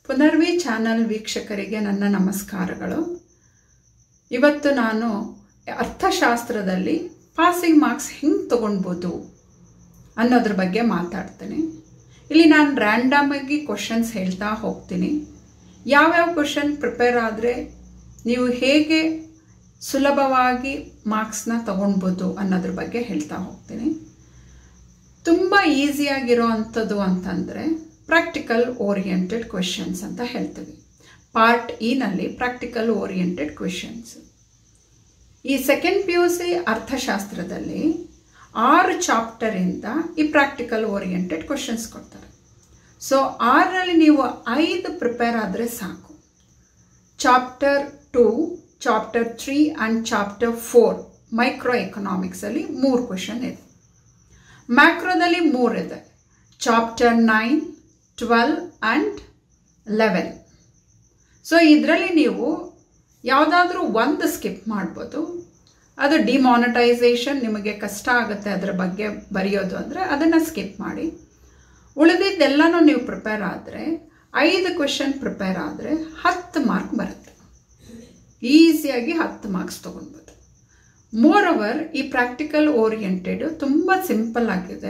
ಪುನರ್ವಿ channel ವೀಕ್ಷಕರಿಗೆ ನನ್ನ ನಮಸ್ಕಾರಗಳು ಇವತ್ತು ನಾನು ಅರ್ಥಶಾಸ್ತ್ರದಲ್ಲಿ ಪಾಸಿಂಗ್ ಮಾರ್ಕ್ಸ್ ಹೆಂಗೆ ತಗೊಳ್ಬೋದು ಅನ್ನೋದ್ರ ಬಗ್ಗೆ ಮಾತಾಡ್ತೀನಿ ಇಲ್ಲಿ ನಾನು ರ್ಯಾಂಡಮ್ ಆಗಿ ಕ್ವಶನ್ಸ್ ಹೇಳ್ತಾ ಹೋಗ್ತೀನಿ ಯಾವ್ಯಾವ ಕ್ವಶನ್ ಪ್ರಿಪೇರ್ ಆದರೆ ನೀವು ಹೇಗೆ ಸುಲಭವಾಗಿ ಮಾರ್ಕ್ಸ್ನ ತಗೊಳ್ಬೋದು ಅನ್ನೋದ್ರ ಬಗ್ಗೆ ಹೇಳ್ತಾ ಹೋಗ್ತೀನಿ ತುಂಬ ಈಸಿಯಾಗಿರೋ ಅಂಥದ್ದು ಅಂತಂದರೆ ಪ್ರಾಕ್ಟಿಕಲ್ ಓರಿಯೆಂಟೆಡ್ ಕ್ವೆಶನ್ಸ್ ಅಂತ ಹೇಳ್ತೀವಿ ಪಾರ್ಟ್ ಇನಲ್ಲಿ ಪ್ರಾಕ್ಟಿಕಲ್ ಓರಿಯೆಂಟೆಡ್ ಕ್ವೆಶನ್ಸ್ ಈ ಸೆಕೆಂಡ್ ಪಿ ಯು ಸಿ ಅರ್ಥಶಾಸ್ತ್ರದಲ್ಲಿ ಆರು ಚಾಪ್ಟರಿಂದ ಈ ಪ್ರಾಕ್ಟಿಕಲ್ ಓರಿಯೆಂಟೆಡ್ ಕ್ವೆಶನ್ಸ್ ಕೊಡ್ತಾರೆ ಸೊ ಆರರಲ್ಲಿ ನೀವು ಐದು ಪ್ರಿಪೇರ್ ಆದರೆ ಸಾಕು chapter two chapter three and chapter four micro ಎಕನಾಮಿಕ್ಸಲ್ಲಿ ಮೂರು ಕ್ವೆಶನ್ ಇದೆ ಮ್ಯಾಕ್ರೋದಲ್ಲಿ ಮೂರಿದೆ chapter nine twelve and eleven so ಇದರಲ್ಲಿ ನೀವು ಯಾವುದಾದ್ರೂ ಒಂದು ಸ್ಕಿಪ್ ಮಾಡ್ಬೋದು ಅದು ಡಿಮಾನಿಟೈಸೇಷನ್ ನಿಮಗೆ ಕಷ್ಟ ಆಗುತ್ತೆ ಅದರ ಬಗ್ಗೆ ಬರೆಯೋದು ಅಂದರೆ ಅದನ್ನು ಸ್ಕಿಪ್ ಮಾಡಿ ಉಳಿದಿದ್ದೆಲ್ಲನೂ ನೀವು ಪ್ರಿಪೇರ್ ಆದರೆ ಐದು ಕ್ವೆಶನ್ ಪ್ರಿಪೇರ್ ಆದರೆ ಹತ್ತು ಮಾರ್ಕ್ ಬರುತ್ತೆ ಈಸಿಯಾಗಿ ಹತ್ತು ಮಾರ್ಕ್ಸ್ ತೊಗೊಳ್ಬೋದು ಮೋರ್ ಓವರ್ ಈ ಪ್ರಾಕ್ಟಿಕಲ್ ಓರಿಯೆಂಟೆಡ್ ತುಂಬ ಸಿಂಪಲ್ ಆಗಿದೆ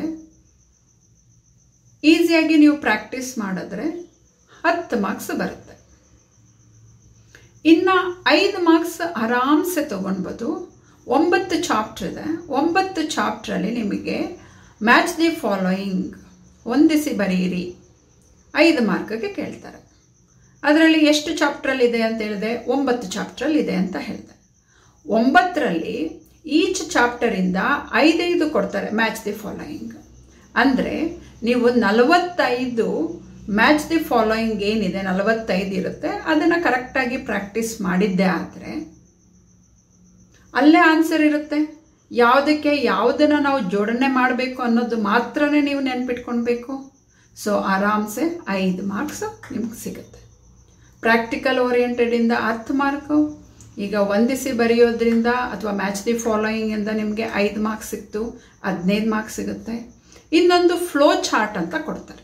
ಈಸಿಯಾಗಿ ನೀವು ಪ್ರಾಕ್ಟೀಸ್ ಮಾಡಿದ್ರೆ ಹತ್ತು ಮಾರ್ಕ್ಸ್ ಬರುತ್ತೆ ಇನ್ನು ಐದು ಮಾರ್ಕ್ಸ್ ಆರಾಮ್ಸೆ ತೊಗೊಳ್ಬೋದು ಒಂಬತ್ತು ಚಾಪ್ಟರ್ ಇದೆ ಒಂಬತ್ತು ಚಾಪ್ಟ್ರಲ್ಲಿ ನಿಮಗೆ ಮ್ಯಾಚ್ ದಿ ಫಾಲೋಯಿಂಗ್ ಹೊಂದಿಸಿ ಬರೆಯಿರಿ ಐದು ಮಾರ್ಕ್ಗೆ ಕೇಳ್ತಾರೆ ಅದರಲ್ಲಿ ಎಷ್ಟು ಚಾಪ್ಟ್ರಲ್ಲಿ ಇದೆ ಅಂತ ಹೇಳಿದೆ ಒಂಬತ್ತು ಚಾಪ್ಟ್ರಲ್ಲಿ ಇದೆ ಅಂತ ಹೇಳಿದೆ ಒಂಬತ್ತರಲ್ಲಿ ಈಚ್ ಚಾಪ್ಟರಿಂದ ಐದೈದು ಕೊಡ್ತಾರೆ ಮ್ಯಾಚ್ ದಿ ಫಾಲೋಯಿಂಗ್ ಅಂದರೆ ನೀವು ನಲವತ್ತೈದು ಮ್ಯಾಚ್ ದಿ ಫಾಲೋಯಿಂಗ್ ಏನಿದೆ ನಲವತ್ತೈದು ಇರುತ್ತೆ ಅದನ್ನು ಕರೆಕ್ಟಾಗಿ ಪ್ರಾಕ್ಟೀಸ್ ಮಾಡಿದ್ದೆ ಆದರೆ ಅಲ್ಲೇ ಆನ್ಸರ್ ಇರುತ್ತೆ ಯಾವುದಕ್ಕೆ ಯಾವುದನ್ನು ನಾವು ಜೋಡಣೆ ಮಾಡಬೇಕು ಅನ್ನೋದು ಮಾತ್ರನೇ ನೀವು ನೆನ್ಪಿಟ್ಕೊಳ್ಬೇಕು ಸೊ ಆರಾಮ್ಸೆ ಐದು ಮಾರ್ಕ್ಸ್ ನಿಮ್ಗೆ ಸಿಗುತ್ತೆ ಪ್ರಾಕ್ಟಿಕಲ್ ಓರಿಯೆಂಟೆಡಿಂದ ಹತ್ತು ಮಾರ್ಕು ಈಗ ಹೊಂದಿಸಿ ಬರೆಯೋದ್ರಿಂದ ಅಥವಾ ಮ್ಯಾಚ್ ದಿ ಫಾಲೋಯಿಂಗಿಂದ ನಿಮಗೆ ಐದು ಮಾರ್ಕ್ಸ್ ಸಿಕ್ತು ಹದಿನೈದು ಮಾರ್ಕ್ಸ್ ಸಿಗುತ್ತೆ ಇನ್ನೊಂದು ಫ್ಲೋ ಚಾರ್ಟ್ ಅಂತ ಕೊಡ್ತಾರೆ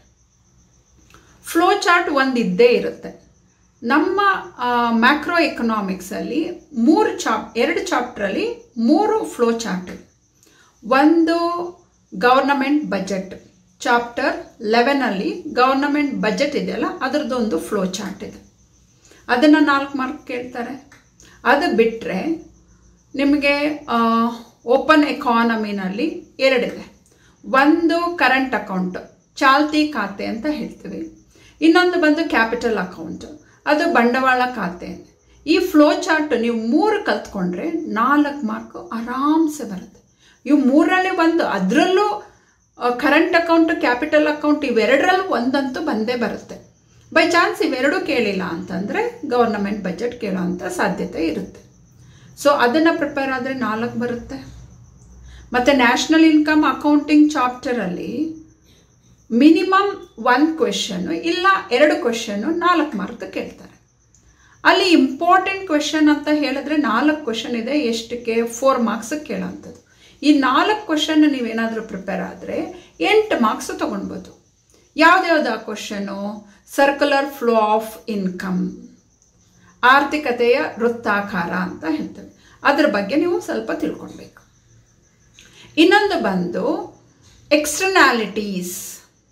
ಫ್ಲೋ ಚಾರ್ಟ್ ಒಂದು ಇದ್ದೇ ಇರುತ್ತೆ ನಮ್ಮ ಮ್ಯಾಕ್ರೋ ಎಕನಾಮಿಕ್ಸಲ್ಲಿ ಮೂರು ಚಾಪ್ ಎರಡು ಚಾಪ್ಟ್ರಲ್ಲಿ ಮೂರು ಫ್ಲೋ ಚಾರ್ಟ್ ಇದೆ ಒಂದು ಗವರ್ನಮೆಂಟ್ ಬಜೆಟ್ ಚಾಪ್ಟರ್ ಲೆವೆನಲ್ಲಿ ಗವರ್ನಮೆಂಟ್ ಬಜೆಟ್ ಇದೆಯಲ್ಲ ಅದರದ್ದೊಂದು ಫ್ಲೋ ಚಾರ್ಟ್ ಇದೆ ಅದನ್ನು ನಾಲ್ಕು ಮಾರ್ಕ್ ಕೇಳ್ತಾರೆ ಅದು ಬಿಟ್ಟರೆ ನಿಮಗೆ ಓಪನ್ ಎಕಾನಮಿನಲ್ಲಿ ಎರಡಿದೆ ಒಂದು ಕರೆಂಟ್ ಅಕೌಂಟ್ ಚಾಲ್ತಿ ಖಾತೆ ಅಂತ ಹೇಳ್ತೀವಿ ಇನ್ನೊಂದು ಬಂದು ಕ್ಯಾಪಿಟಲ್ ಅಕೌಂಟ್ ಅದು ಬಂಡವಾಳ ಖಾತೆ ಈ ಫ್ಲೋ ಚಾರ್ಟ್ ನೀವು ಮೂರು ಕಲ್ತ್ಕೊಂಡ್ರೆ ನಾಲ್ಕು ಮಾರ್ಕು ಆರಾಮ್ಸೆ ಬರುತ್ತೆ ಇವು ಮೂರರಲ್ಲಿ ಒಂದು ಅದರಲ್ಲೂ ಕರೆಂಟ್ ಅಕೌಂಟ್ ಕ್ಯಾಪಿಟಲ್ ಅಕೌಂಟ್ ಇವೆರಡರಲ್ಲೂ ಒಂದಂತೂ ಬಂದೇ ಬರುತ್ತೆ ಬೈ ಚಾನ್ಸ್ ಇವೆರಡೂ ಕೇಳಿಲ್ಲ ಅಂತಂದರೆ ಗವರ್ನಮೆಂಟ್ ಬಜೆಟ್ ಕೇಳೋವಂಥ ಸಾಧ್ಯತೆ ಇರುತ್ತೆ ಸೊ ಅದನ್ನು ಪ್ರಿಪೇರ್ ಆದರೆ ನಾಲ್ಕು ಬರುತ್ತೆ ಮತ್ತು ನ್ಯಾಷನಲ್ ಇನ್ಕಮ್ ಅಕೌಂಟಿಂಗ್ ಚಾಪ್ಟರಲ್ಲಿ ಮಿನಿಮಮ್ ಒಂದು ಕ್ವೆಶನ್ನು ಇಲ್ಲ ಎರಡು ಕ್ವೆಶನ್ನು ನಾಲ್ಕು ಮಾರ್ಕ್ ಕೇಳ್ತಾರೆ ಅಲ್ಲಿ ಇಂಪಾರ್ಟೆಂಟ್ ಕ್ವೆಶನ್ ಅಂತ ಹೇಳಿದ್ರೆ ನಾಲ್ಕು ಕ್ವೆಶನ್ ಇದೆ ಎಷ್ಟಕ್ಕೆ ಫೋರ್ ಮಾರ್ಕ್ಸ್ ಕೇಳೋವಂಥದ್ದು ಈ ನಾಲ್ಕು ಕ್ವೆಶನ್ ನೀವೇನಾದರೂ ಪ್ರಿಪೇರ್ ಆದರೆ ಎಂಟು ಮಾರ್ಕ್ಸ್ ತೊಗೊಳ್ಬೋದು ಯಾವ್ದ್ಯಾವ್ದು ಆ question circular flow of income ಆರ್ಥಿಕತೆಯ ವೃತ್ತಾಕಾರ ಅಂತ ಹೇಳ್ತೇವೆ ಅದ್ರ ಬಗ್ಗೆ ನೀವು ಸ್ವಲ್ಪ ತಿಳ್ಕೊಳ್ಬೇಕು ಇನ್ನೊಂದು ಬಂದು externalities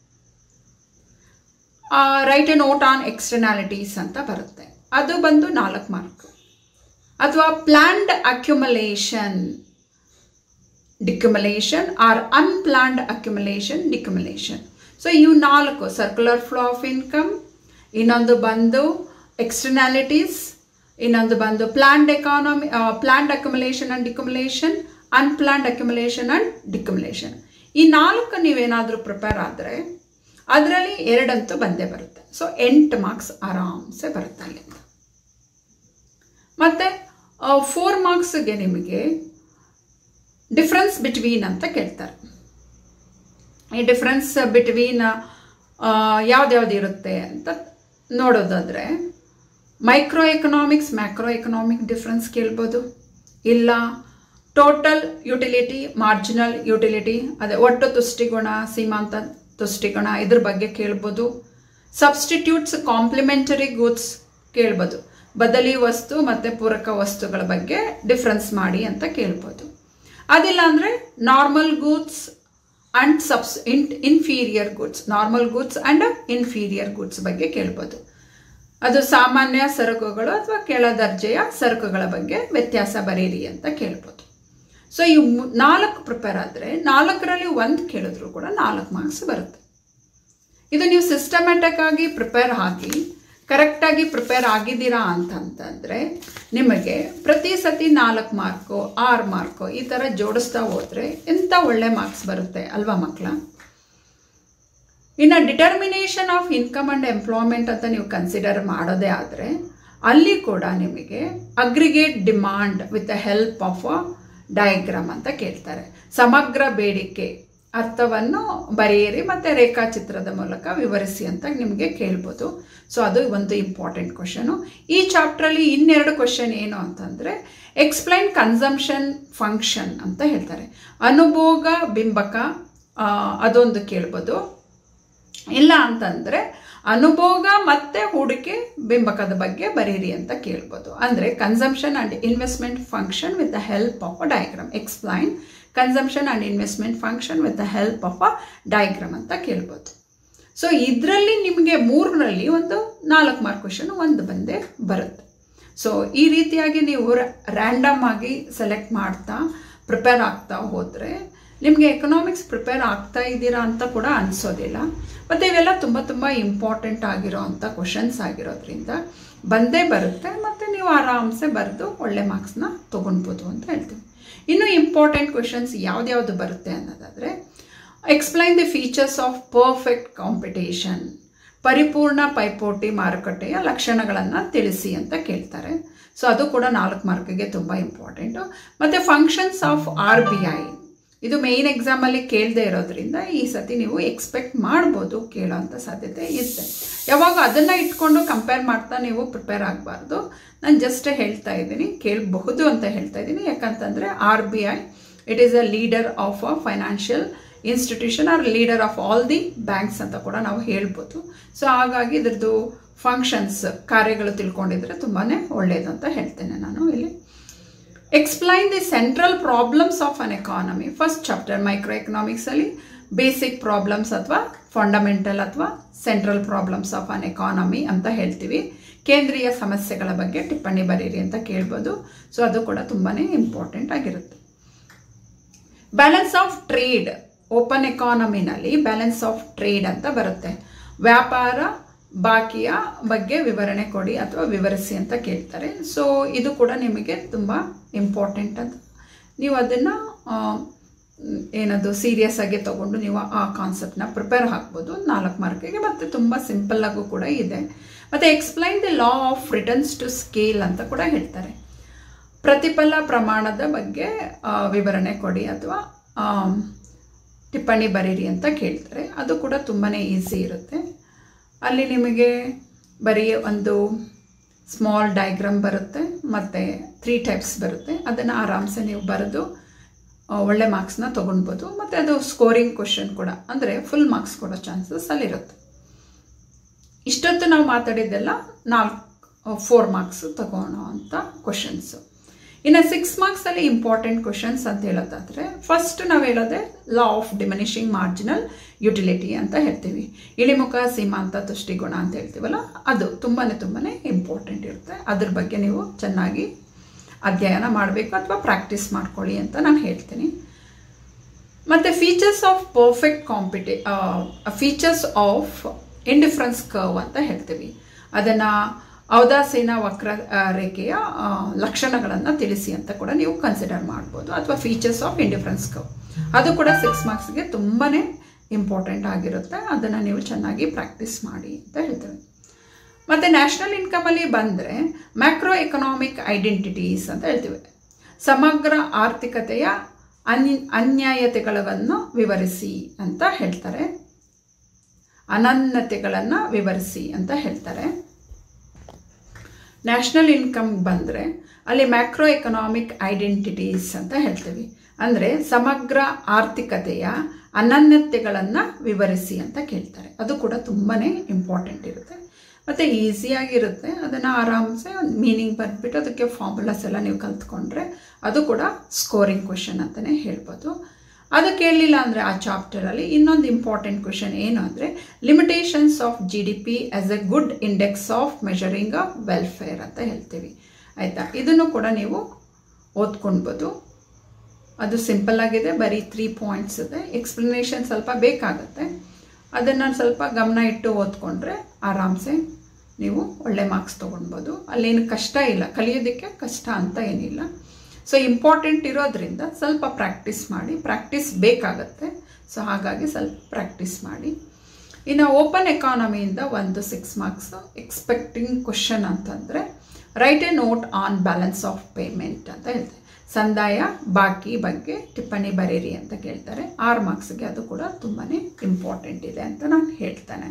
write a note on externalities ಅಂತ ಬರುತ್ತೆ ಅದು ಬಂದು ನಾಲ್ಕು ಮಾರ್ಕ್ ಅಥವಾ planned accumulation decumulation or unplanned accumulation decumulation so ಇವು ನಾಲ್ಕು ಸರ್ಕ್ಯುಲರ್ ಫ್ಲೋ ಆಫ್ ಇನ್ಕಮ್ ಇನ್ನೊಂದು ಬಂದು ಎಕ್ಸ್ಟರ್ನಾಲಿಟೀಸ್ ಇನ್ನೊಂದು ಬಂದು planned economy planned accumulation and decumulation unplanned accumulation and decumulation ಈ ನಾಲ್ಕು ನೀವೇನಾದರೂ ಪ್ರಿಪೇರ್ ಆದರೆ ಅದರಲ್ಲಿ ಎರಡಂತೂ ಬಂದೇ ಬರುತ್ತೆ ಸೊ ಎಂಟು ಮಾರ್ಕ್ಸ್ ಆರಾಮ್ಸೆ ಬರುತ್ತೆ ಅಲ್ಲಿಂದ ಮತ್ತು ಫೋರ್ ಮಾರ್ಕ್ಸ್ಗೆ ನಿಮಗೆ ಡಿಫ್ರೆನ್ಸ್ ಬಿಟ್ವೀನ್ ಅಂತ ಕೇಳ್ತಾರೆ ಈ ಡಿಫ್ರೆನ್ಸ್ ಬಿಟ್ವೀನ್ ಯಾವ್ದ್ಯಾವ್ದು ಇರುತ್ತೆ ಅಂತ ನೋಡೋದಾದರೆ micro economics macro economic difference ಕೇಳ್ಬೋದು ಇಲ್ಲ ಟೋಟಲ್ ಯುಟಿಲಿಟಿ ಮಾರ್ಜಿನಲ್ ಯುಟಿಲಿಟಿ ಅದೇ ಒಟ್ಟು ತುಷ್ಟಿಗುಣ ಸೀಮಾಂತ ತುಷ್ಟಿಗುಣ ಇದ್ರ ಬಗ್ಗೆ ಕೇಳ್ಬೋದು ಸಬ್ಸ್ಟಿಟ್ಯೂಟ್ಸ್ ಕಾಂಪ್ಲಿಮೆಂಟರಿ ಗೂಡ್ಸ್ ಕೇಳ್ಬೋದು ಬದಲಿ ವಸ್ತು ಮತ್ತು ಪೂರಕ ವಸ್ತುಗಳ ಬಗ್ಗೆ ಡಿಫ್ರೆನ್ಸ್ ಮಾಡಿ ಅಂತ ಕೇಳ್ಬೋದು ಅದಿಲ್ಲ ಅಂದರೆ ನಾರ್ಮಲ್ ಗೂಡ್ಸ್ ಅಂಡ್ ಸಬ್ಸ್ ಇನ್ inferior goods normal goods and inferior goods ಬಗ್ಗೆ ಕೇಳ್ಬೋದು ಅದು ಸಾಮಾನ್ಯ ಸರಕುಗಳು ಅಥವಾ ಕೆಳ ದರ್ಜೆಯ ಸರಕುಗಳ ಬಗ್ಗೆ ವ್ಯತ್ಯಾಸ ಬರೀರಿ ಅಂತ ಕೇಳ್ಬೋದು ಸೊ ಈ ನಾಲ್ಕು ಪ್ರಿಪೇರ್ ಆದರೆ ನಾಲ್ಕರಲ್ಲಿ ಒಂದು ಕೇಳಿದ್ರು ಕೂಡ ನಾಲ್ಕು ಮಾರ್ಕ್ಸ್ ಬರುತ್ತೆ ಇದು ನೀವು ಸಿಸ್ಟಮ್ಯಾಟಿಕ್ ಆಗಿ ಪ್ರಿಪೇರ್ ಆಗಿ ಕರೆಕ್ಟಾಗಿ ಪ್ರಿಪೇರ್ ಆಗಿದ್ದೀರಾ ಅಂತಂತಂದರೆ ನಿಮಗೆ ಪ್ರತಿ ಸತಿ ನಾಲ್ಕು ಮಾರ್ಕು ಆರು ಮಾರ್ಕು ಈ ಥರ ಜೋಡಿಸ್ತಾ ಹೋದರೆ ಎಂಥ ಒಳ್ಳೆ ಮಾರ್ಕ್ಸ್ ಬರುತ್ತೆ ಅಲ್ವಾ ಮಕ್ಕಳ ಇನ್ನು determination of income and employment ಅಂತ ನೀವು ಕನ್ಸಿಡರ್ ಮಾಡೋದೇ ಆದರೆ ಅಲ್ಲಿ ಕೂಡ ನಿಮಗೆ aggregate demand with the help of a diagram ಅಂತ ಕೇಳ್ತಾರೆ ಸಮಗ್ರ ಬೇಡಿಕೆ ಅರ್ಥವನ್ನು ಬರೆಯಿರಿ ಮತ್ತು ರೇಖಾಚಿತ್ರದ ಮೂಲಕ ವಿವರಿಸಿ ಅಂತ ನಿಮಗೆ ಕೇಳ್ಬೋದು ಸೊ ಅದು ಒಂದು ಇಂಪಾರ್ಟೆಂಟ್ ಕ್ವಶನು ಈ ಚಾಪ್ಟ್ರಲ್ಲಿ ಇನ್ನೆರಡು ಕ್ವಶನ್ ಏನು ಅಂತಂದರೆ ಎಕ್ಸ್ಪ್ಲೈನ್ ಕನ್ಸಂಪ್ಷನ್ ಫಂಕ್ಷನ್ ಅಂತ ಹೇಳ್ತಾರೆ ಅನುಭೋಗ ಬಿಂಬಕ ಅದೊಂದು ಕೇಳ್ಬೋದು ಇಲ್ಲ ಅಂತಂದರೆ ಅನುಭೋಗ ಮತ್ತು ಹೂಡಿಕೆ ಬಿಂಬಕದ ಬಗ್ಗೆ ಬರೀರಿ ಅಂತ ಕೇಳ್ಬೋದು ಅಂದರೆ consumption and investment function with the help of a diagram explain consumption and investment function with the help of a diagram ಅಂತ ಕೇಳ್ಬೋದು ಸೊ ಇದರಲ್ಲಿ ನಿಮಗೆ ಮೂರರಲ್ಲಿ ಒಂದು ನಾಲ್ಕು ಮಾರ್ಕ್ ಕ್ವಶನ್ ಒಂದು ಬಂದೇ ಬರುತ್ತೆ ಸೊ ಈ ರೀತಿಯಾಗಿ ನೀವು ರ್ಯಾಂಡಮ್ ಆಗಿ ಸೆಲೆಕ್ಟ್ ಮಾಡ್ತಾ ಪ್ರಿಪೇರ್ ಆಗ್ತಾ ಹೋದರೆ ನಿಮಗೆ ಎಕನಾಮಿಕ್ಸ್ ಪ್ರಿಪೇರ್ ಆಗ್ತಾ ಇದ್ದೀರಾ ಅಂತ ಕೂಡ ಅನಿಸೋದಿಲ್ಲ ಮತ್ತು ಇವೆಲ್ಲ ತುಂಬ ತುಂಬ ಇಂಪಾರ್ಟೆಂಟ್ ಆಗಿರೋ ಅಂಥ ಕ್ವಶನ್ಸ್ ಆಗಿರೋದ್ರಿಂದ ಬಂದೇ ಬರುತ್ತೆ ಮತ್ತು ನೀವು ಆರಾಮ್ಸೆ ಬರೆದು ಒಳ್ಳೆ ಮಾರ್ಕ್ಸ್ನ ತೊಗೊಳ್ಬೋದು ಅಂತ ಹೇಳ್ತೀವಿ ಇನ್ನು ಇಂಪಾರ್ಟೆಂಟ್ ಕ್ವಶನ್ಸ್ ಯಾವ್ದ್ಯಾವುದು ಬರುತ್ತೆ ಅನ್ನೋದಾದರೆ explain the features of perfect competition ಪರಿಪೂರ್ಣ ಪೈಪೋಟಿ ಮಾರುಕಟ್ಟೆಯ ಲಕ್ಷಣಗಳನ್ನು ತಿಳಿಸಿ ಅಂತ ಕೇಳ್ತಾರೆ ಸೊ ಅದು ಕೂಡ ನಾಲ್ಕು ಮಾರ್ಕಿಗೆ ತುಂಬ ಇಂಪಾರ್ಟೆಂಟು ಮತ್ತು functions of R B I ಇದು ಮೇಯ್ನ್ ಎಕ್ಸಾಮಲ್ಲಿ ಕೇಳದೆ ಇರೋದ್ರಿಂದ ಈ ಸತಿ ನೀವು ಎಕ್ಸ್ಪೆಕ್ಟ್ ಮಾಡ್ಬೋದು ಕೇಳೋಂಥ ಸಾಧ್ಯತೆ ಇರುತ್ತೆ ಯಾವಾಗ ಅದನ್ನು ಇಟ್ಕೊಂಡು ಕಂಪೇರ್ ಮಾಡ್ತಾ ನೀವು ಪ್ರಿಪೇರ್ ಆಗಬಾರ್ದು ನಾನು ಜಸ್ಟ್ ಹೇಳ್ತಾ ಇದ್ದೀನಿ ಕೇಳಬಹುದು ಅಂತ ಹೇಳ್ತಾ ಇದ್ದೀನಿ ಯಾಕಂತಂದರೆ R B I it is a leader of a financial institution or leader of all the banks ಅಂತ ಕೂಡ ನಾವು ಹೇಳ್ಬೋದು ಸೊ ಹಾಗಾಗಿ ಇದ್ರದ್ದು ಫಂಕ್ಷನ್ಸ್ ಕಾರ್ಯಗಳು ತಿಳ್ಕೊಂಡಿದ್ರೆ ತುಂಬಾ ಒಳ್ಳೆಯದು ಅಂತ ಹೇಳ್ತೇನೆ ನಾನು ಇಲ್ಲಿ explain the central problems of an economy first chapter micro ಎಕನಾಮಿಕ್ಸಲ್ಲಿ ಬೇಸಿಕ್ ಪ್ರಾಬ್ಲಮ್ಸ್ ಅಥವಾ ಫಂಡಮೆಂಟಲ್ ಅಥವಾ central problems of an economy ಅಂತ ಹೇಳ್ತೀವಿ ಕೇಂದ್ರೀಯ ಸಮಸ್ಯೆಗಳ ಬಗ್ಗೆ ಟಿಪ್ಪಣಿ ಬರೀರಿ ಅಂತ ಕೇಳ್ಬೋದು ಸೊ ಅದು ಕೂಡ ತುಂಬಾ ಇಂಪಾರ್ಟೆಂಟ್ ಆಗಿರುತ್ತೆ ಬ್ಯಾಲೆನ್ಸ್ ಆಫ್ ಟ್ರೇಡ್ ಓಪನ್ ಎಕಾನಮಿನಲ್ಲಿ ಬ್ಯಾಲೆನ್ಸ್ ಆಫ್ ಟ್ರೇಡ್ ಅಂತ ಬರುತ್ತೆ ವ್ಯಾಪಾರ ಬಾಕಿಯ ಬಗ್ಗೆ ವಿವರಣೆ ಕೊಡಿ ಅಥವಾ ವಿವರಿಸಿ ಅಂತ ಕೇಳ್ತಾರೆ ಸೊ ಇದು ಕೂಡ ನಿಮಗೆ ತುಂಬ ಇಂಪಾರ್ಟೆಂಟ್ ಅಂತ ನೀವು ಅದನ್ನು ಏನದು ಸೀರಿಯಸ್ ಆಗಿ ತೊಗೊಂಡು ನೀವು ಆ ಕಾನ್ಸೆಪ್ಟನ್ನ ಪ್ರಿಪೇರ್ ಹಾಕ್ಬೋದು ನಾಲ್ಕು ಮಾರ್ಕಿಗೆ ಮತ್ತು ತುಂಬ ಸಿಂಪಲ್ಲಾಗೂ ಕೂಡ ಇದೆ ಮತ್ತು explain the law of returns to scale ಅಂತ ಕೂಡ ಹೇಳ್ತಾರೆ ಪ್ರತಿಫಲ ಪ್ರಮಾಣದ ಬಗ್ಗೆ ವಿವರಣೆ ಕೊಡಿ ಅಥವಾ ಟಿಪ್ಪಣಿ ಬರೀರಿ ಅಂತ ಕೇಳ್ತಾರೆ ಅದು ಕೂಡ ತುಂಬಾ ಈಸಿ ಇರುತ್ತೆ ಅಲ್ಲಿ ನಿಮಗೆ ಬರೀ ಒಂದು ಸ್ಮಾಲ್ ಡಯಾಗ್ರಾಮ್ ಬರುತ್ತೆ ಮತ್ತು ತ್ರೀ ಟೈಪ್ಸ್ ಬರುತ್ತೆ ಅದನ್ನು ಆರಾಮ್ಸೆ ನೀವು ಬರೆದು ಒಳ್ಳೆ ಮಾರ್ಕ್ಸ್ನ ತೊಗೊಳ್ಬೋದು ಮತ್ತು ಅದು ಸ್ಕೋರಿಂಗ್ ಕ್ವಶನ್ ಕೂಡ ಅಂದರೆ ಫುಲ್ ಮಾರ್ಕ್ಸ್ ಕೊಡೋ ಚಾನ್ಸಸ್ ಅಲ್ಲಿರುತ್ತೆ ಇಷ್ಟೊತ್ತು ನಾವು ಮಾತಾಡಿದ್ದೆಲ್ಲ ನಾಲ್ಕು ಫೋರ್ ಮಾರ್ಕ್ಸ್ ತಗೊಳ್ಳೋ ಅಂಥ ಕ್ವಶನ್ಸು ಇನ್ನು ಸಿಕ್ಸ್ ಮಾರ್ಕ್ಸಲ್ಲಿ ಇಂಪಾರ್ಟೆಂಟ್ ಕ್ವಶನ್ಸ್ ಅಂತ ಹೇಳೋದಾದರೆ ಫಸ್ಟ್ ನಾವು ಹೇಳೋದೆ law of diminishing marginal utility ಅಂತ ಹೇಳ್ತೀವಿ ಇಳಿಮುಖ ಸೀಮಾಂತ ತುಷ್ಟಿಗುಣ ಅಂತ ಹೇಳ್ತೀವಲ್ಲ ಅದು ತುಂಬಾ ತುಂಬಾ ಇಂಪಾರ್ಟೆಂಟ್ ಇರುತ್ತೆ ಅದ್ರ ಬಗ್ಗೆ ನೀವು ಚೆನ್ನಾಗಿ ಅಧ್ಯಯನ ಮಾಡಬೇಕು ಅಥವಾ ಪ್ರಾಕ್ಟೀಸ್ ಮಾಡ್ಕೊಳ್ಳಿ ಅಂತ ನಾನು ಹೇಳ್ತೀನಿ ಮತ್ತು features of perfect competition features of indifference curve ಅಂತ ಹೇಳ್ತೀವಿ ಅದನ್ನು ಔದಾಸೀನ ವಕ್ರ ರೇಖೆಯ ಲಕ್ಷಣಗಳನ್ನು ತಿಳಿಸಿ ಅಂತ ಕೂಡ ನೀವು ಕನ್ಸಿಡರ್ ಮಾಡ್ಬೋದು ಅಥವಾ ಫೀಚರ್ಸ್ ಆಫ್ ಇಂಡಿಫರೆನ್ಸ್ ಕವ್ ಅದು ಕೂಡ ಸಿಕ್ಸ್ ಮಾರ್ಕ್ಸ್ಗೆ ತುಂಬಾ ಇಂಪಾರ್ಟೆಂಟ್ ಆಗಿರುತ್ತೆ ಅದನ್ನು ನೀವು ಚೆನ್ನಾಗಿ ಪ್ರಾಕ್ಟೀಸ್ ಮಾಡಿ ಅಂತ ಹೇಳ್ತೇವೆ ಮತ್ತು ನ್ಯಾಷನಲ್ ಇನ್ಕಮಲ್ಲಿ ಬಂದರೆ ಮ್ಯಾಕ್ರೋ ಎಕನಾಮಿಕ್ ಐಡೆಂಟಿಟೀಸ್ ಅಂತ ಹೇಳ್ತೀವಿ ಸಮಗ್ರ ಆರ್ಥಿಕತೆಯ ಅನ್ ಅನ್ಯಾಯತೆಗಳನ್ನು ವಿವರಿಸಿ ಅಂತ ಹೇಳ್ತಾರೆ ಅನನ್ಯತೆಗಳನ್ನು ವಿವರಿಸಿ ಅಂತ ಹೇಳ್ತಾರೆ ನ್ಯಾಷನಲ್ ಇನ್ಕಮ್ ಬಂದರೆ ಅಲ್ಲಿ ಮ್ಯಾಕ್ರೋ ಎಕನಾಮಿಕ್ ಐಡೆಂಟಿಟೀಸ್ ಅಂತ ಹೇಳ್ತೀವಿ ಅಂದರೆ ಸಮಗ್ರ ಆರ್ಥಿಕತೆಯ ಅನನ್ಯತೆಗಳನ್ನು ವಿವರಿಸಿ ಅಂತ ಕೇಳ್ತಾರೆ ಅದು ಕೂಡ ತುಂಬಾ ಇಂಪಾರ್ಟೆಂಟ್ ಇರುತ್ತೆ ಮತ್ತು ಈಸಿಯಾಗಿರುತ್ತೆ ಅದನ್ನು ಆರಾಮ್ಸೆ ಒಂದು ಮೀನಿಂಗ್ ಬರೆದ್ಬಿಟ್ಟು ಅದಕ್ಕೆ ಫಾರ್ಮುಲಾಸ್ ಎಲ್ಲ ನೀವು ಕಲ್ತ್ಕೊಂಡ್ರೆ ಅದು ಕೂಡ ಸ್ಕೋರಿಂಗ್ ಕ್ವೆಶನ್ ಅಂತಲೇ ಹೇಳ್ಬೋದು ಅದು ಕೇಳಲಿಲ್ಲ ಅಂದರೆ ಆ ಚಾಪ್ಟರಲ್ಲಿ ಇನ್ನೊಂದು ಇಂಪಾರ್ಟೆಂಟ್ ಕ್ವೆಶನ್ ಏನು ಅಂದರೆ limitations of G D P as a good index of measuring a welfare ಅಂತ ಹೇಳ್ತೀವಿ ಆಯಿತಾ ಇದನ್ನು ಕೂಡ ನೀವು ಓದ್ಕೊಳ್ಬೋದು ಅದು ಸಿಂಪಲ್ ಆಗಿದೆ ಬರೀ ತ್ರೀ ಪಾಯಿಂಟ್ಸ್ ಇದೆ ಎಕ್ಸ್ಪ್ಲನೇಷನ್ ಸ್ವಲ್ಪ ಬೇಕಾಗುತ್ತೆ ಅದನ್ನು ಸ್ವಲ್ಪ ಗಮನ ಇಟ್ಟು ಓದ್ಕೊಂಡ್ರೆ ಆರಾಮ್ಸೆ ನೀವು ಒಳ್ಳೆ ಮಾರ್ಕ್ಸ್ ತೊಗೊಳ್ಬೋದು ಅಲ್ಲೇನು ಕಷ್ಟ ಇಲ್ಲ ಕಲಿಯೋದಕ್ಕೆ ಕಷ್ಟ ಅಂತ ಏನಿಲ್ಲ ಸೊ ಇಂಪಾರ್ಟೆಂಟ್ ಇರೋದ್ರಿಂದ ಸ್ವಲ್ಪ ಪ್ರಾಕ್ಟೀಸ್ ಮಾಡಿ ಪ್ರಾಕ್ಟೀಸ್ ಬೇಕಾಗತ್ತೆ ಸೊ ಹಾಗಾಗಿ ಸ್ವಲ್ಪ ಪ್ರಾಕ್ಟೀಸ್ ಮಾಡಿ ಇನ್ನು ಓಪನ್ ಎಕಾನಮಿಯಿಂದ ಒಂದು ಸಿಕ್ಸ್ ಮಾರ್ಕ್ಸ್ ಎಕ್ಸ್ಪೆಕ್ಟಿಂಗ್ ಕ್ವಶನ್ ಅಂತಂದರೆ write a note on balance of payment ಅಂತ ಹೇಳ್ತಾರೆ ಸಂದಾಯ ಬಾಕಿ ಬಗ್ಗೆ ಟಿಪ್ಪಣಿ ಬರೀರಿ ಅಂತ ಕೇಳ್ತಾರೆ ಆರು ಮಾರ್ಕ್ಸ್ಗೆ ಅದು ಕೂಡ ತುಂಬಾ ಇಂಪಾರ್ಟೆಂಟ್ ಇದೆ ಅಂತ ನಾನು ಹೇಳ್ತೇನೆ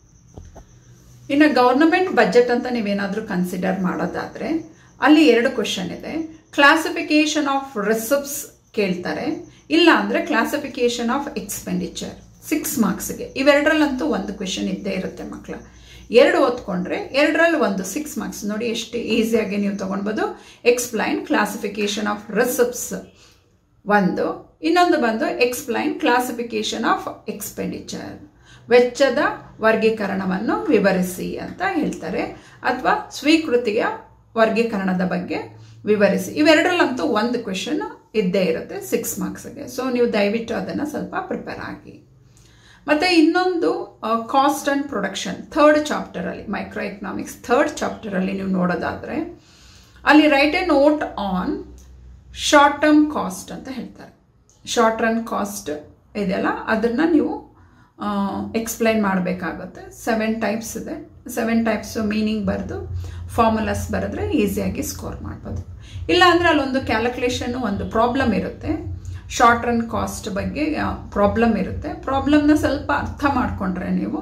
ಇನ್ನು ಗೌರ್ನಮೆಂಟ್ ಬಜೆಟ್ ಅಂತ ನೀವೇನಾದರೂ ಕನ್ಸಿಡರ್ ಮಾಡೋದಾದರೆ ಅಲ್ಲಿ ಎರಡು ಕ್ವಶನ್ ಇದೆ ಕ್ಲಾಸಿಫಿಕೇಶನ್ ಆಫ್ ರಿಸಿಪ್ಟ್ಸ್ ಕೇಳ್ತಾರೆ ಇಲ್ಲ ಅಂದರೆ ಕ್ಲಾಸಿಫಿಕೇಶನ್ ಆಫ್ ಎಕ್ಸ್ಪೆಂಡಿಚರ್ ಸಿಕ್ಸ್ ಮಾರ್ಕ್ಸ್ಗೆ ಇವೆರಡರಲ್ಲಂತೂ ಒಂದು ಕ್ವೆಶನ್ ಇದ್ದೇ ಇರುತ್ತೆ ಮಕ್ಕಳ ಎರಡು ಓದ್ಕೊಂಡ್ರೆ ಎರಡರಲ್ಲಿ ಒಂದು ಸಿಕ್ಸ್ ಮಾರ್ಕ್ಸ್ ನೋಡಿ ಎಷ್ಟು ಈಸಿಯಾಗಿ ನೀವು ತೊಗೊಳ್ಬೋದು ಎಕ್ಸ್ಪ್ಲೈನ್ ಕ್ಲಾಸಿಫಿಕೇಶನ್ ಆಫ್ ರಿಸಿಪ್ಟ್ಸ್ ಒಂದು ಇನ್ನೊಂದು ಬಂದು ಎಕ್ಸ್ಪ್ಲೈನ್ ಕ್ಲಾಸಿಫಿಕೇಶನ್ ಆಫ್ ಎಕ್ಸ್ಪೆಂಡಿಚರ್ ವೆಚ್ಚದ ವರ್ಗೀಕರಣವನ್ನು ವಿವರಿಸಿ ಅಂತ ಹೇಳ್ತಾರೆ ಅಥವಾ ಸ್ವೀಕೃತಿಯ ವರ್ಗೀಕರಣದ ಬಗ್ಗೆ ವಿವರಿಸಿ ಇವೆರಡರಲ್ಲಂತೂ ಒಂದು ಕ್ವೆಶನ್ ಇದ್ದೇ ಇರುತ್ತೆ ಸಿಕ್ಸ್ ಮಾರ್ಕ್ಸ್ಗೆ ಸೊ ನೀವು ದಯವಿಟ್ಟು ಅದನ್ನು ಸ್ವಲ್ಪ ಪ್ರಿಪೇರ್ ಆಗಿ ಮತ್ತು ಇನ್ನೊಂದು ಕಾಸ್ಟ್ ಆ್ಯಂಡ್ ಪ್ರೊಡಕ್ಷನ್ ಥರ್ಡ್ ಚಾಪ್ಟರಲ್ಲಿ ಮೈಕ್ರೋ ಎಕನಾಮಿಕ್ಸ್ ಥರ್ಡ್ ಚಾಪ್ಟರಲ್ಲಿ ನೀವು ನೋಡೋದಾದರೆ ಅಲ್ಲಿ write a note on short term cost ಅಂತ ಹೇಳ್ತಾರೆ ಶಾರ್ಟ್ ರನ್ ಕಾಸ್ಟ್ ಇದೆಯಲ್ಲ ಅದನ್ನು ನೀವು ಎಕ್ಸ್ಪ್ಲೈನ್ ಮಾಡಬೇಕಾಗುತ್ತೆ ಸೆವೆನ್ ಟೈಪ್ಸ್ ಇದೆ ಸೆವೆನ್ ಟೈಪ್ಸು ಮೀನಿಂಗ್ ಬರೆದು ಫಾರ್ಮುಲಾಸ್ ಬರೆದ್ರೆ ಈಸಿಯಾಗಿ ಸ್ಕೋರ್ ಮಾಡ್ಬೋದು ಇಲ್ಲ ಅಂದರೆ ಅಲ್ಲೊಂದು ಕ್ಯಾಲ್ಕುಲೇಷನ್ನು ಒಂದು ಪ್ರಾಬ್ಲಮ್ ಇರುತ್ತೆ ಶಾರ್ಟ್ ರನ್ ಕಾಸ್ಟ್ ಬಗ್ಗೆ ಪ್ರಾಬ್ಲಮ್ ಇರುತ್ತೆ ಪ್ರಾಬ್ಲಮ್ನ ಸ್ವಲ್ಪ ಅರ್ಥ ಮಾಡಿಕೊಂಡ್ರೆ ನೀವು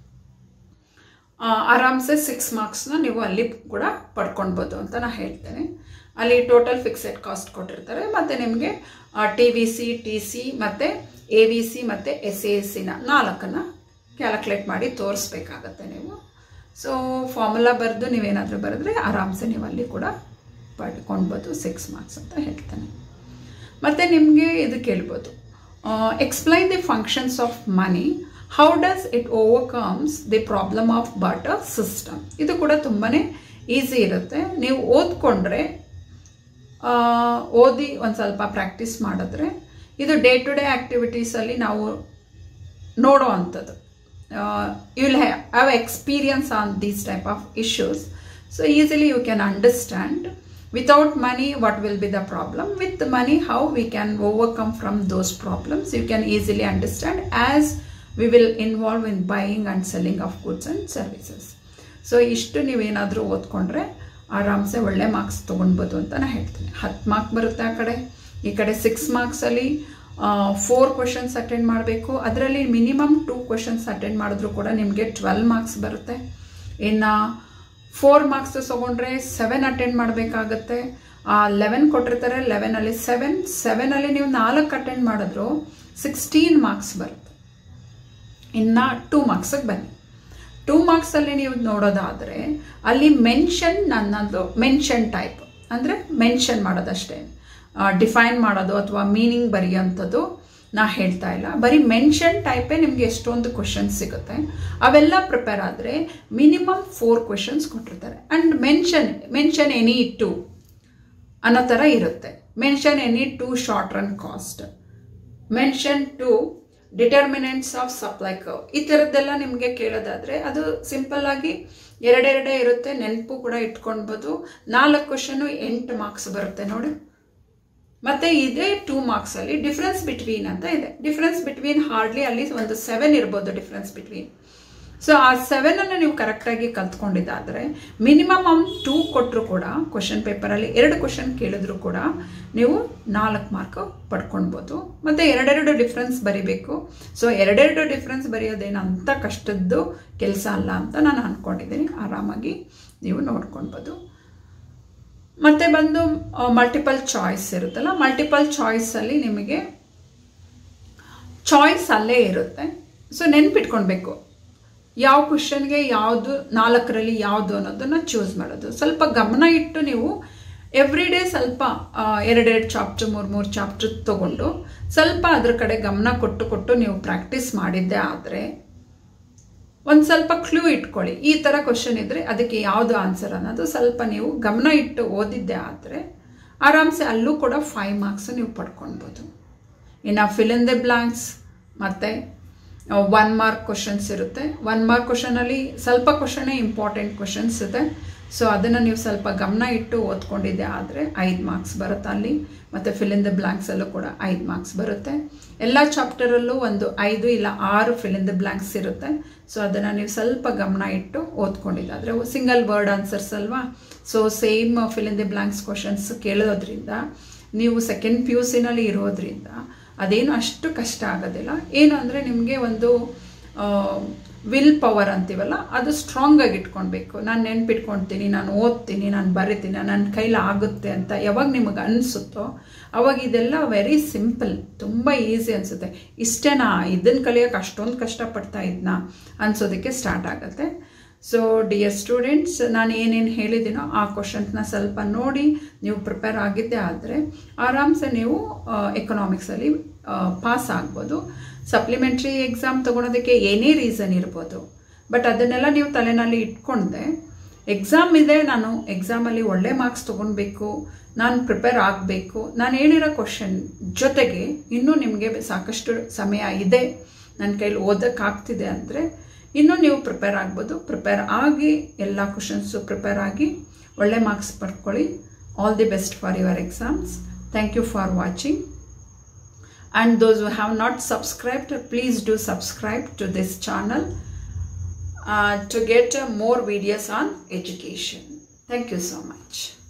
ಆರಾಮ್ಸೆ ಸಿಕ್ಸ್ ಮಾರ್ಕ್ಸ್ನ ನೀವು ಅಲ್ಲಿ ಕೂಡ ಪಡ್ಕೊಳ್ಬೋದು ಅಂತ ನಾನು ಹೇಳ್ತೇನೆ ಅಲ್ಲಿ ಟೋಟಲ್ ಫಿಕ್ಸೆಡ್ ಕಾಸ್ಟ್ ಕೊಟ್ಟಿರ್ತಾರೆ ಮತ್ತು ನಿಮಗೆ T V C T C ಮತ್ತು ಎ ವಿ ಸಿ ಮತ್ತು ಎಸ್ ಎ ಸಿನ ನಾಲ್ಕನ್ನು ಕ್ಯಾಲ್ಕುಲೇಟ್ ಮಾಡಿ ತೋರಿಸ್ಬೇಕಾಗತ್ತೆ ನೀವು ಸೊ ಫಾರ್ಮುಲಾ ಬರೆದು ನೀವೇನಾದರೂ ಬರೆದ್ರೆ ಆರಾಮ್ಸೆ ನೀವು ಅಲ್ಲಿ ಕೂಡ ಪಡ್ಕೊಳ್ಬೋದು ಸಿಕ್ಸ್ ಮಾರ್ಕ್ಸ್ ಅಂತ ಹೇಳ್ತೇನೆ ಮತ್ತು ನಿಮಗೆ ಇದು ಕೇಳ್ಬೋದು explain the functions of money how does it overcomes the problem of barter system ಇದು ಕೂಡ ತುಂಬಾ ಈಸಿ ಇರುತ್ತೆ ನೀವು ಓದ್ಕೊಂಡ್ರೆ ಓದಿ ಒಂದು ಸ್ವಲ್ಪ ಪ್ರಾಕ್ಟೀಸ್ ಮಾಡಿದ್ರೆ ಇದು ಡೇ ಟು ಡೇ ಆ್ಯಕ್ಟಿವಿಟೀಸಲ್ಲಿ ನಾವು ನೋಡೋ ಅಂಥದ್ದು you will have experience on these type of issues so easily you can understand without money what will be the problem with the money how we can overcome from those problems you can easily understand as we will involve in buying and selling of goods and services so ಇಷ್ಟು ನೀವೇನಾದರೂ ಓದ್ಕೊಂಡ್ರೆ ಆರಾಮ್ಸೆ ಒಳ್ಳೆ marks ತೊಗೊಳ್ಬೋದು ಅಂತ ನಾನು ಹೇಳ್ತೀನಿ ಹತ್ತು mark ಬರುತ್ತೆ ಆ ಕಡೆ ಈ ಕಡೆ ಸಿಕ್ಸ್ ಮಾರ್ಕ್ಸಲ್ಲಿ ಫೋರ್ ಕ್ವಶನ್ಸ್ ಅಟೆಂಡ್ ಮಾಡಬೇಕು ಅದರಲ್ಲಿ ಮಿನಿಮಮ್ ಟೂ ಕ್ವಶನ್ಸ್ ಅಟೆಂಡ್ ಮಾಡಿದ್ರು ಕೂಡ ನಿಮಗೆ ಟ್ವೆಲ್ ಮಾರ್ಕ್ಸ್ ಬರುತ್ತೆ ಇನ್ನು ಫೋರ್ ಮಾರ್ಕ್ಸ್ ತೊಗೊಂಡ್ರೆ ಸೆವೆನ್ ಅಟೆಂಡ್ ಮಾಡಬೇಕಾಗತ್ತೆ ಲೆವೆನ್ ಕೊಟ್ಟಿರ್ತಾರೆ ಲೆವೆನಲ್ಲಿ ಸೆವೆನ್ ಸೆವೆನಲ್ಲಿ ನೀವು ನಾಲ್ಕು ಅಟೆಂಡ್ ಮಾಡಿದ್ರು ಸಿಕ್ಸ್ಟೀನ್ ಮಾರ್ಕ್ಸ್ ಬರುತ್ತೆ ಇನ್ನು ಟೂ ಮಾರ್ಕ್ಸಿಗೆ ಬನ್ನಿ ಟೂ ಮಾರ್ಕ್ಸಲ್ಲಿ ನೀವು ನೋಡೋದಾದರೆ ಅಲ್ಲಿ ಮೆನ್ಷನ್ ನನ್ನದು ಮೆನ್ಷನ್ ಟೈಪ್ ಅಂದರೆ ಮೆನ್ಷನ್ ಮಾಡೋದಷ್ಟೇ ಡಿಫೈನ್ ಮಾಡೋದು ಅಥವಾ ಮೀನಿಂಗ್ ಬರೆಯೋಂಥದ್ದು ನಾ ಹೇಳ್ತಾ ಇಲ್ಲ ಬರೀ ಮೆನ್ಷನ್ ಟೈಪೇ ನಿಮಗೆ ಎಷ್ಟೊಂದು ಕ್ವಶನ್ಸ್ ಸಿಗುತ್ತೆ ಅವೆಲ್ಲ ಪ್ರಿಪೇರ್ ಆದರೆ ಮಿನಿಮಮ್ ಫೋರ್ ಕ್ವಶನ್ಸ್ ಕೊಟ್ಟಿರ್ತಾರೆ and mention mention any two ಅನ್ನೋ ಥರ ಇರುತ್ತೆ mention any two short run cost mention two determinants of supply curve ಈ ಥರದ್ದೆಲ್ಲ ನಿಮಗೆ ಕೇಳೋದಾದರೆ ಅದು ಸಿಂಪಲ್ ಆಗಿ ಎರಡೆರಡೇ ಇರುತ್ತೆ ನೆನಪು ಕೂಡ ಇಟ್ಕೊಳ್ಬೋದು ನಾಲ್ಕು ಕ್ವಶನು ಎಂಟು ಮಾರ್ಕ್ಸ್ ಬರುತ್ತೆ ನೋಡಿ ಮತ್ತೆ ಇದೇ ಟೂ ಮಾರ್ಕ್ಸಲ್ಲಿ ಡಿಫ್ರೆನ್ಸ್ ಬಿಟ್ವೀನ್ ಅಂತ ಇದೆ ಡಿಫ್ರೆನ್ಸ್ ಬಿಟ್ವೀನ್ ಹಾರ್ಡ್ಲಿ ಅಲ್ಲಿ ಒಂದು ಸೆವೆನ್ ಇರ್ಬೋದು ಡಿಫ್ರೆನ್ಸ್ ಬಿಟ್ವೀನ್ ಸೊ ಆ ಸೆವೆನನ್ನು ನೀವು ಕರೆಕ್ಟಾಗಿ ಕಲ್ತ್ಕೊಂಡಿದ್ದಾದರೆ ಮಿನಿಮಮ್ ಅವ್ನು ಟೂ ಕೊಟ್ಟರು ಕೂಡ ಕ್ವಶನ್ ಪೇಪರಲ್ಲಿ ಎರಡು ಕ್ವಶನ್ ಕೇಳಿದ್ರು ಕೂಡ ನೀವು ನಾಲ್ಕು ಮಾರ್ಕ್ ಪಡ್ಕೊಳ್ಬೋದು ಮತ್ತು ಎರಡೆರಡು ಡಿಫ್ರೆನ್ಸ್ ಬರಿಬೇಕು ಸೊ ಎರಡೆರಡು ಡಿಫ್ರೆನ್ಸ್ ಬರೆಯೋದೇನು ಅಂಥ ಕಷ್ಟದ್ದು ಕೆಲಸ ಅಲ್ಲ ಅಂತ ನಾನು ಅಂದ್ಕೊಂಡಿದ್ದೀನಿ ಆರಾಮಾಗಿ ನೀವು ನೋಡ್ಕೊಳ್ಬೋದು ಮತ್ತೆ ಬಂದು ಮಲ್ಟಿಪಲ್ ಚಾಯ್ಸ್ ಇರುತ್ತಲ್ಲ ಮಲ್ಟಿಪಲ್ ಚಾಯ್ಸಲ್ಲಿ ನಿಮಗೆ ಚಾಯ್ಸ್ ಅಲ್ಲೇ ಇರುತ್ತೆ ಸೊ ನೆನ್ಪಿಟ್ಕೊಳ್ಬೇಕು ಯಾವ ಕ್ವಶನ್ಗೆ ಯಾವುದು ನಾಲ್ಕರಲ್ಲಿ ಯಾವುದು ಅನ್ನೋದನ್ನು ಚೂಸ್ ಮಾಡೋದು ಸ್ವಲ್ಪ ಗಮನ ಇಟ್ಟು ನೀವು ಎವ್ರಿ ಡೇ ಸ್ವಲ್ಪ ಎರಡೆರಡು ಚಾಪ್ಟರ್ ಮೂರು ಮೂರು ಚಾಪ್ಟರ್ ತೊಗೊಂಡು ಸ್ವಲ್ಪ ಅದ್ರ ಕಡೆ ಗಮನ ಕೊಟ್ಟು ಕೊಟ್ಟು ನೀವು ಪ್ರಾಕ್ಟೀಸ್ ಮಾಡಿದ್ದೇ ಆದರೆ ಒಂದು ಸ್ವಲ್ಪ ಕ್ಲೂ ಇಟ್ಕೊಳ್ಳಿ ಈ ಥರ ಕ್ವಶನ್ ಇದ್ದರೆ ಅದಕ್ಕೆ ಯಾವುದು ಆನ್ಸರ್ ಅನ್ನೋದು ಸ್ವಲ್ಪ ನೀವು ಗಮನ ಇಟ್ಟು ಓದಿದ್ದೆ ಆದರೆ ಆರಾಮ್ಸೆ ಅಲ್ಲೂ ಕೂಡ ಫೈವ್ ಮಾರ್ಕ್ಸ್ ನೀವು ಪಡ್ಕೊಳ್ಬೋದು ಇನ್ನು ಫಿಲ್ ಇನ್ ದ ಬ್ಲಾಂಕ್ಸ್ ಮತ್ತು ಒನ್ ಮಾರ್ಕ್ ಕ್ವಶನ್ಸ್ ಇರುತ್ತೆ ಒನ್ ಮಾರ್ಕ್ ಕ್ವಶನಲ್ಲಿ ಸ್ವಲ್ಪ ಕ್ವಶನೇ ಇಂಪಾರ್ಟೆಂಟ್ ಕ್ವಶನ್ಸ್ ಇದೆ ಸೊ ಅದನ್ನು ನೀವು ಸ್ವಲ್ಪ ಗಮನ ಇಟ್ಟು ಓದ್ಕೊಂಡಿದ್ದೆ ಆದರೆ ಐದು ಮಾರ್ಕ್ಸ್ ಬರುತ್ತೆ ಅಲ್ಲಿ ಮತ್ತು ಫಿಲ್ ಇನ್ ದ ಬ್ಲ್ಯಾಂಕ್ಸಲ್ಲೂ ಕೂಡ ಐದು ಮಾರ್ಕ್ಸ್ ಬರುತ್ತೆ ಎಲ್ಲ ಚಾಪ್ಟರಲ್ಲೂ ಒಂದು ಐದು ಇಲ್ಲ ಆರು ಫಿಲ್ ಇನ್ ದ ಬ್ಲ್ಯಾಂಕ್ಸ್ ಇರುತ್ತೆ ಸೊ ಅದನ್ನು ನೀವು ಸ್ವಲ್ಪ ಗಮನ ಇಟ್ಟು ಓದ್ಕೊಂಡಿದ್ದಾದರೆ ಸಿಂಗಲ್ ವರ್ಡ್ ಆನ್ಸರ್ಸ್ ಅಲ್ವಾ so same fill in the blanks questions ಕೇಳೋದ್ರಿಂದ ನೀವು ಸೆಕೆಂಡ್ ಪಿ ಯು ಸಿನಲ್ಲಿ ಇರೋದ್ರಿಂದ ಅದೇನು ಅಷ್ಟು ಕಷ್ಟ ಆಗೋದಿಲ್ಲ ಏನು ಅಂದರೆ ನಿಮಗೆ ಒಂದು ವಿಲ್ ಪವರ್ ಅಂತೀವಲ್ಲ ಅದು ಸ್ಟ್ರಾಂಗಾಗಿ ಇಟ್ಕೊಳ್ಬೇಕು ನಾನು ನೆನ್ಪಿಟ್ಕೊಳ್ತೀನಿ ನಾನು ಓದ್ತೀನಿ ನಾನು ಬರಿತೀನಿ ನನ್ನ ಕೈಲಿ ಆಗುತ್ತೆ ಅಂತ ಯಾವಾಗ ನಿಮಗೆ ಅನಿಸುತ್ತೋ ಅವಾಗ ಇದೆಲ್ಲ ವೆರಿ ಸಿಂಪಲ್ ತುಂಬ ಈಸಿ ಅನಿಸುತ್ತೆ ಇಷ್ಟೇನಾ ಇದನ್ನು ಕಲಿಯೋಕೆ ಅಷ್ಟೊಂದು ಕಷ್ಟಪಡ್ತಾ ಇದ್ನಾ ಅನ್ಸೋದಕ್ಕೆ ಸ್ಟಾರ್ಟ್ ಆಗುತ್ತೆ ಸೊ ಡಿಯರ್ ಸ್ಟೂಡೆಂಟ್ಸ್ ನಾನು ಏನೇನು ಹೇಳಿದ್ದೀನೋ ಆ ಕ್ವಶನ್ಸ್ನ ಸ್ವಲ್ಪ ನೋಡಿ ನೀವು ಪ್ರಿಪೇರ್ ಆಗಿದ್ದೆ ಆದರೆ ಆರಾಮ್ಸೆ ನೀವು ಎಕನಾಮಿಕ್ಸಲ್ಲಿ ಪಾಸ್ ಆಗ್ಬೋದು ಸಪ್ಲಿಮೆಂಟ್ರಿ ಎಕ್ಸಾಮ್ ತೊಗೊಳೋದಕ್ಕೆ ಏನೇ ರೀಸನ್ ಇರ್ಬೋದು ಬಟ್ ಅದನ್ನೆಲ್ಲ ನೀವು ತಲೆನಲ್ಲಿ ಇಟ್ಕೊಂಡೆ ಎಕ್ಸಾಮ್ ಇದೆ ನಾನು ಎಕ್ಸಾಮಲ್ಲಿ ಒಳ್ಳೆ ಮಾರ್ಕ್ಸ್ ತೊಗೊಳ್ಬೇಕು ನಾನು ಪ್ರಿಪೇರ್ ಆಗಬೇಕು ನಾನು ಹೇಳಿರೋ ಕ್ವಶನ್ ಜೊತೆಗೆ ಇನ್ನೂ ನಿಮಗೆ ಸಾಕಷ್ಟು ಸಮಯ ಇದೆ ನನ್ನ ಕೈಲಿ ಓದೋಕ್ಕಾಗ್ತಿದೆ ಅಂದರೆ ಇನ್ನೂ ನೀವು ಪ್ರಿಪೇರ್ ಆಗ್ಬೋದು ಪ್ರಿಪೇರ್ ಆಗಿ ಎಲ್ಲ ಕ್ವಶನ್ಸು ಪ್ರಿಪೇರ್ ಆಗಿ ಒಳ್ಳೆ ಮಾರ್ಕ್ಸ್ ಪಡ್ಕೊಳ್ಳಿ all the best for your exams thank you for watching and those who have not subscribed please do subscribe to this channel uh, to get uh, more videos on education thank you so much